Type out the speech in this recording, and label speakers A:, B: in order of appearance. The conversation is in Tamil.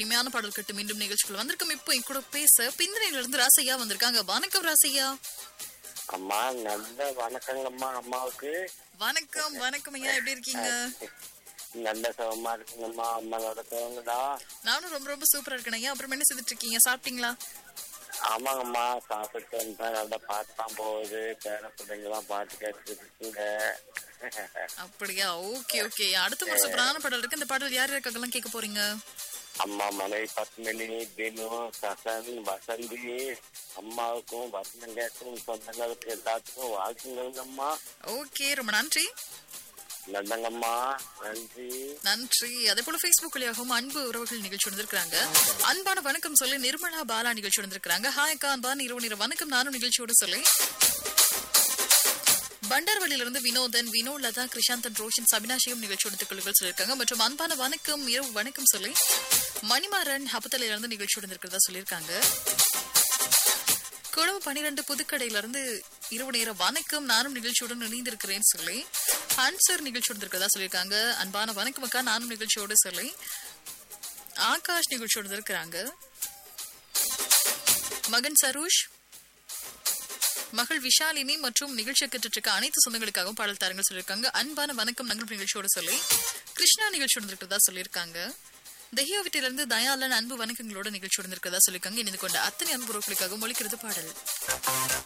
A: இனிமையான பாடல் கட்டு மீண்டும் நிகழ்ச்சிக்குள்ள வந்திருக்கும் இப்போ என் கூட பேச பிந்தனையில இருந்து ராசையா வந்திருக்காங்க வணக்கம் ராசையா
B: அம்மா நல்ல வணக்கங்கம்மா அம்மாவுக்கு
A: வணக்கம் வணக்கம் ஐயா எப்படி இருக்கீங்க
B: நல்ல சுகமா இருக்குங்கம்மா அம்மாவோட சுகங்களா
A: நானும் ரொம்ப ரொம்ப சூப்பரா இருக்கேன் ஐயா அப்புறம் என்ன செஞ்சுட்டு இருக்கீங்க சாப்பிட்டீங்களா
B: ஆமாங்கம்மா சாப்பிட்டு வந்தேன் நல்லா பாட்டு தான் போகுது பேர பிள்ளைங்களாம் பாட்டு கேட்டுட்டு இருக்குங்க
A: அப்படியா ஓகே ஓகே அடுத்த ஒரு சூப்பரான பாடல் இருக்கு இந்த பாடல் யார் யாருக்காகலாம் கேட்க போறீங்க
B: அம்மா மனைவி பத்மினி தினு சசன் வசந்தி அம்மாவுக்கும் வசனம் கேட்கும் சொந்தங்களுக்கு எல்லாத்துக்கும் வாழ்த்துங்கம்மா
A: ஓகே ரொம்ப நன்றி
B: நல்லங்கம்மா நன்றி
A: நன்றி அதே போல Facebook வழியாகவும் அன்பு உறவுகள் நிகழ்ச்சி வந்திருக்காங்க அன்பான வணக்கம் சொல்லி நிர்மலா பாலா நிகழ்ச்சி வந்திருக்காங்க ஹாய் அக்கா அன்பான இரவு நேர வணக்கம் நானும் நிகழ்ச்சியோட சொல்லி பண்டார்வழியில இருந்து வினோதன் வினோ லதா கிருஷாந்தன் ரோஷன் சபினாஷியும் நிகழ்ச்சியோட கொள்ளுகள் சொல்லியிருக்காங்க மற்றும் அன்பான வணக்கம் இரவு வணக்கம் சொல்லி மணிமாறன் ஹபத்தலையில இருந்து நிகழ்ச்சியோட இருக்கிறதா சொல்லியிருக்காங்க குழம்பு பனிரெண்டு புதுக்கடையில இருந்து இரவு நேர வணக்கம் நானும் நிகழ்ச்சியுடன் இணைந்திருக்கிறேன் சொல்லி ஆன்சர் நிகழ்ச்சியோடு இருக்கிறதா சொல்லியிருக்காங்க அன்பான வணக்கம் அக்கா நானும் நிகழ்ச்சியோடு சொல்லி ஆகாஷ் நிகழ்ச்சியோடு இருக்கிறாங்க மகன் சரூஷ் மகள் விஷாலினி மற்றும் நிகழ்ச்சி கேட்டுட்டு இருக்க அனைத்து சொந்தங்களுக்காகவும் பாடல் தாரங்கள் சொல்லியிருக்காங்க அன்பான வணக்கம் நங்கள் நிகழ்ச்சியோடு சொல்லி கிருஷ்ணா நிகழ்ச்சியோடு இருக்கிறதா சொல்லியிருக்காங்க தெஹியோவிட்டிலிருந்து தயாளன் அன்பு வணக்கங்களோட நிகழ்ச்சியோடு இருக்கிறதா சொல்லியிருக்காங்க இணைந்து கொண்ட அத்தனை அன்பு உறவுகளுக்காக மொழிக்கிறது பாடல்